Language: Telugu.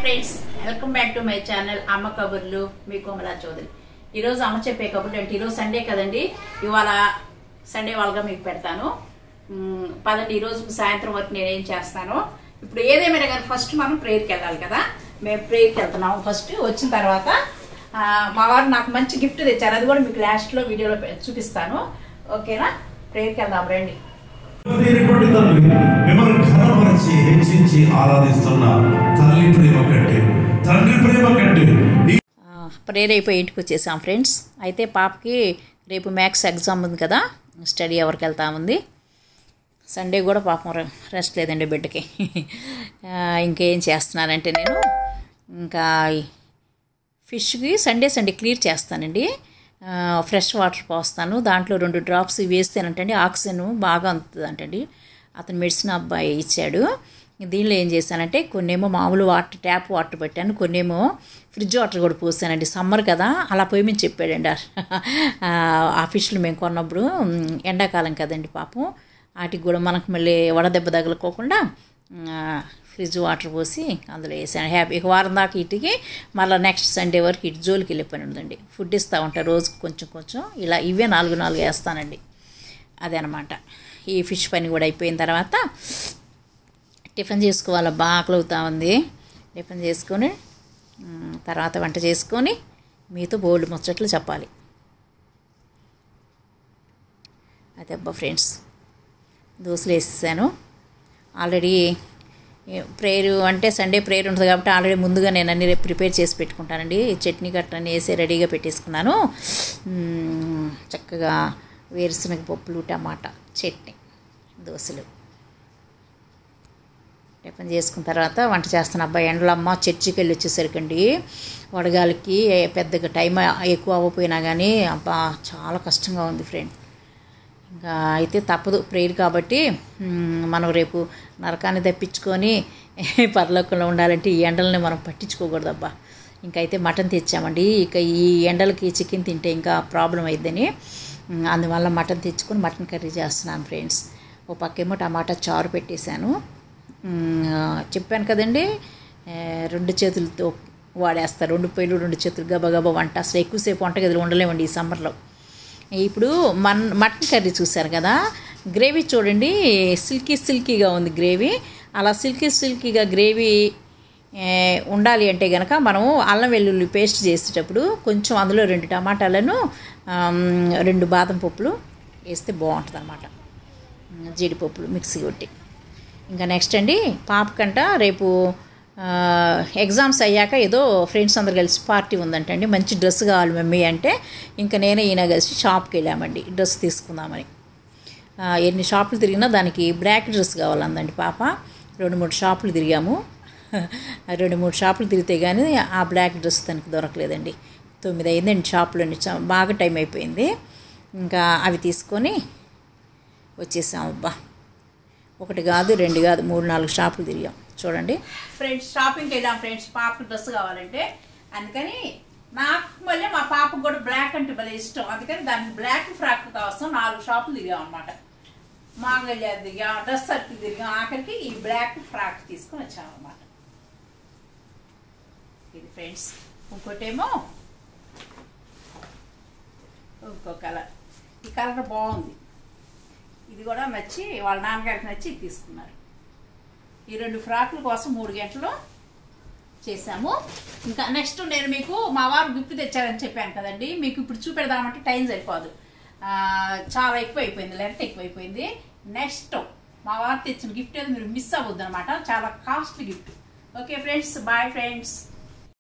friends welcome back to my channel అమ్మ కబుర్లు మీ కోమలా చౌదరి ఈరోజు అమ్మ చెప్పే కబుర్లు అంటే ఈరోజు సండే కదండి ఇవాళ సండే వాళ్ళగా మీకు పెడతాను మ్మ్, పదండి ఈరోజు సాయంత్రం వరకు నేను ఏం చేస్తాను ఇప్పుడు ఏదేమైనా కానీ ఫస్ట్ మనం ప్రేయర్కి వెళ్ళాలి కదా మేము ప్రేయర్కి వెళ్తున్నాము ఫస్ట్ వచ్చిన తర్వాత ఆ, మా వారు నాకు మంచి గిఫ్ట్ తెచ్చారు అది కూడా మీకు లాస్ట్లో వీడియోలో పె- చూపిస్తాను ఓకేనా ప్రేయర్కి వెళ్దాం రండి తీరిపడి తండ్రి మిమ్మల్ని ఘనపరిచి హెచ్చించి ఆరాధిస్తున్న తల్లి ప్రేమ కంటే తండ్రి ప్రేమ కంటే ఈ ప్రేయర్ అయిపోయి ఇంటికి వచ్చేసాం ఫ్రెండ్స్ అయితే పాపకి రేపు మ్యాథ్స్ ఎగ్జామ్ ఉంది కదా స్టడీ అవర్కి వెళ్తా ఉంది సండే కూడా పాపం రె- రెస్ట్ లేదండి బిడ్డకి ఆ, ఇంకేం చేస్తున్నానంటే నేను ఇంకా ఈ ఫిష్కి సండే సండే క్లియర్ చేస్తానండి ఆ, ఫ్రెష్ వాటర్ పోస్తాను దాంట్లో రెండు డ్రాప్స్ వేస్తేనంటండి ఆక్సిజన్ బాగా అందుతుందంటండి అతను మెడిసిన్ అబ్బాయి ఇచ్చాడు దీనిలో ఏం చేశానంటే కొన్నేమో మామూలు వాటర్ ట్యాప్ వాటర్ పెట్టాను కొన్నేమో ఫ్రిడ్జ్ వాటర్ కూడా పోసానండి సమ్మర్ కదా అలా పోయమని చెప్పాడండి ఆ, ఆ ఫిష్లు మేము కొన్నప్పుడు ఉమ్, ఎండాకాలం కదండి పాపం వాటికి కూడా మనకు మళ్ళీ వడదెబ్బ తగలకోకుండా ఆ, ఫ్రిడ్జ్ వాటర్ పోసి అందులో వేసాను హ్యాపీ ఇక వారం దాకా ఇటుకి మళ్ళీ నెక్స్ట్ సండే వరకు ఇటు జోలికి వెళ్ళే పని ఉందండి ఫుడ్ ఇస్తూ ఉంటా రోజుకు కొంచెం కొంచెం ఇలా ఇవే నాలుగు నాలుగు వేస్తానండి అదే అనమాట ఈ ఫిష్ పని కూడా అయిపోయిన తర్వాత టిఫిన్ చేసుకోవాలి బాగా ఆకలి అవుతా ఉంది టిఫిన్ చేసుకొని మ్, తర్వాత వంట చేసుకొని మీతో బోల్డ్ ముచ్చట్లు చెప్పాలి అదే అబ్బా ఫ్రెండ్స్ దోశలు వేసేసాను ఆల్రెడీ ప్రేయర్ అంటే సండే ప్రేయర్ ఉంటుంది కాబట్టి ఆల్రెడీ ముందుగా నేను అన్ని రేపు ప్రిపేర్ చేసి పెట్టుకుంటానండి చట్నీ గట్ట అన్ని వేసి రెడీగా పెట్టేసుకున్నాను మ్మ్, చక్కగా వేరుశనగ పప్పులు టమాటా చట్నీ దోశలు టిఫిన్ చేసుకున్న తర్వాత వంట చేస్తాను అబ్బాయి ఎండలమ్మ చర్చికి వెళ్ళి వచ్చేసరికండి వడగాలికి పెద్దగా టైం ఎక్కువ అవ్వకపోయినా కానీ అబ్బా చాలా కష్టంగా ఉంది ఫ్రెండ్ ఇంకా అయితే తప్పదు ప్రేయర్ కాబట్టి మ్, మనం రేపు నరకాన్ని తప్పించుకొని పరలోకంలో ఉండాలంటే ఈ ఎండల్ని మనం పట్టించుకోకూడదు అబ్బా ఇంకైతే మటన్ తెచ్చామండి ఇక ఈ ఎండలకి చికెన్ తింటే ఇంకా ప్రాబ్లం అయిద్దని మ్, అందువల్ల మటన్ తెచ్చుకొని మటన్ కర్రీ చేస్తున్నాను ఫ్రెండ్స్ ఓ పక్కేమో టమాటా చారు పెట్టేశాను మ్, చెప్పాను కదండి ఏ, రెండు చేతులతో వాడేస్తారు రెండు పొయ్యిలు రెండు చేతులు గబగబా వంట అసలు ఎక్కువసేపు వంటగదిలో ఉండలేమండి ఈ సమ్మర్లో ఇప్పుడు మన్ మటన్ కర్రీ చూశారు కదా గ్రేవీ చూడండి సిల్కీ సిల్కీగా ఉంది గ్రేవీ అలా సిల్కీ సిల్కీగా గ్రేవీ ఏ, ఉండాలి అంటే కనుక మనము అల్లం వెల్లుల్లి పేస్ట్ చేసేటప్పుడు కొంచెం అందులో రెండు టమాటాలను ఆమ్, రెండు బాదం పప్పులు వేస్తే బాగుంటుంది అనమాట జీడిపప్పులు మిక్సీ కొట్టి ఇంకా నెక్స్ట్ అండి పాపకంట రేపు ఆ, ఎగ్జామ్స్ అయ్యాక ఏదో ఫ్రెండ్స్ అందరు కలిసి పార్టీ ఉందంటండి మంచి డ్రెస్ కావాలి మమ్మీ అంటే ఇంకా నేనే ఈయన కలిసి షాప్కి వెళ్ళామండి డ్రెస్ తీసుకుందామని ఆ, ఎన్ని షాపులు తిరిగినా దానికి బ్లాక్ డ్రెస్ కావాలందండి పాప రెండు మూడు షాపులు తిరిగాము ఆ రెండు మూడు షాపులు తిరిగితే కానీ ఆ బ్లాక్ డ్రెస్ తనకి దొరకలేదండి తొమ్మిది అయిందండి షాపులు బాగా టైం అయిపోయింది ఇంకా అవి తీసుకొని వచ్చేసాం అబ్బా ఒకటి కాదు రెండు కాదు మూడు నాలుగు షాపులు తిరిగాం చూడండి ఫ్రెండ్స్ షాపింగ్కి వెళ్ళాం ఫ్రెండ్స్ పాపకు డ్రెస్ కావాలంటే అందుకని నాకు మళ్ళీ మా పాపకు కూడా బ్లాక్ అంటే భలే ఇష్టం అందుకని దానికి బ్లాక్ ఫ్రాక్ కోసం నాలుగు షాపులు తిరిగాం అనమాట మాంగళ్య దిగాం డ్రెస్ సర్కిల్ తిరిగాం ఆఖరికి ఈ బ్లాక్ ఫ్రాక్ తీసుకొని వచ్చాం అనమాట ఇది ఫ్రెండ్స్ ఇంకోటేమో ఇంకో కలర్ ఈ కలర్ బాగుంది ఇది కూడా నచ్చి వాళ్ళ నాన్నగారికి నచ్చి ఇది తీసుకున్నారు ఈ రెండు ఫ్రాకుల కోసం మూడు గంటలు చేశాము ఇంకా నెక్స్ట్ నేను మీకు మా వారు గిఫ్ట్ తెచ్చారని చెప్పాను కదండి మీకు ఇప్పుడు చూపెడదామంటే టైం సరిపోదు ఆ, చాలా ఎక్కువ అయిపోయింది లెంత్ ఎక్కువ అయిపోయింది నెక్స్ట్ మా వారు తెచ్చిన గిఫ్ట్ ఏదో మీరు మిస్ అవ్వద్దు అనమాట చాలా costly gift okay friends boy friends